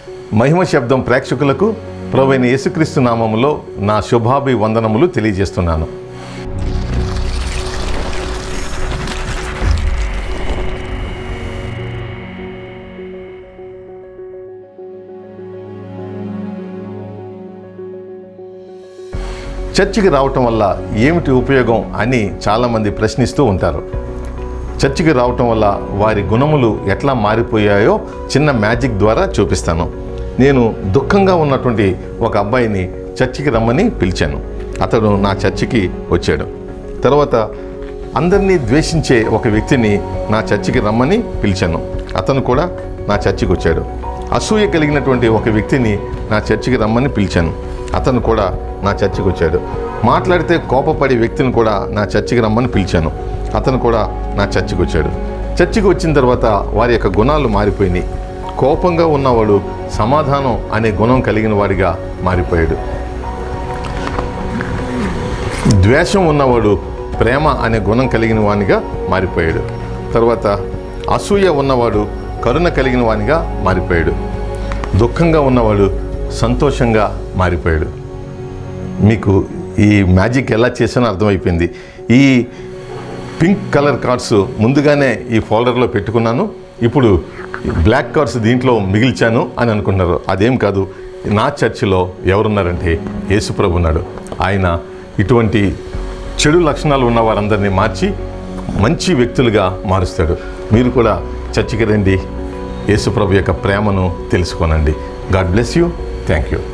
మహిమ శబ్దం ప్రేక్షకులకు ప్రవైన యేసుక్రీస్తు నామములో నా శుభాభి వందనములు తెలియజేస్తున్నాను చర్చికి రావటం వల్ల ఏమిటి ఉపయోగం అని చాలామంది ప్రశ్నిస్తూ ఉంటారు చర్చికి రావటం వల్ల వారి గుణములు ఎట్లా మారిపోయాయో చిన్న మ్యాజిక్ ద్వారా చూపిస్తాను నేను దుఃఖంగా ఉన్నటువంటి ఒక అబ్బాయిని చర్చికి రమ్మని పిలిచాను అతడు నా చర్చికి వచ్చాడు తర్వాత అందరినీ ద్వేషించే ఒక వ్యక్తిని నా చర్చికి రమ్మని పిలిచాను అతను కూడా నా చర్చికి వచ్చాడు అసూయ కలిగినటువంటి ఒక వ్యక్తిని నా చర్చికి రమ్మని పిలిచాను అతను కూడా నా చర్చికి వచ్చాడు మాట్లాడితే కోపపడే వ్యక్తిని కూడా నా చర్చికి రమ్మని పిలిచాను అతను కూడా నా చర్చికి వచ్చాడు చర్చికి వచ్చిన తర్వాత వారి యొక్క గుణాలు మారిపోయినాయి కోపంగా ఉన్నవాడు సమాధానం అనే గుణం కలిగిన వాడిగా మారిపోయాడు ద్వేషం ఉన్నవాడు ప్రేమ అనే గుణం కలిగిన వానిగా మారిపోయాడు తర్వాత అసూయ ఉన్నవాడు కరుణ కలిగిన వానిగా మారిపోయాడు దుఃఖంగా ఉన్నవాడు సంతోషంగా మారిపోయాడు మీకు ఈ మ్యాజిక్ ఎలా చేసానో అర్థమైపోయింది ఈ పింక్ కలర్ కార్డ్స్ ముందుగానే ఈ ఫోల్డర్లో పెట్టుకున్నాను ఇప్పుడు బ్లాక్ కార్డ్స్ దీంట్లో మిగిల్చాను అని అనుకుంటున్నారు అదేం కాదు నా చర్చిలో ఎవరున్నారంటే యేసుప్రభు ఉన్నాడు ఆయన ఇటువంటి చెడు లక్షణాలు ఉన్న వారందరినీ మార్చి మంచి వ్యక్తులుగా మారుస్తాడు మీరు కూడా చర్చికి రండి యేసుప్రభు యొక్క ప్రేమను తెలుసుకోనండి God bless you thank you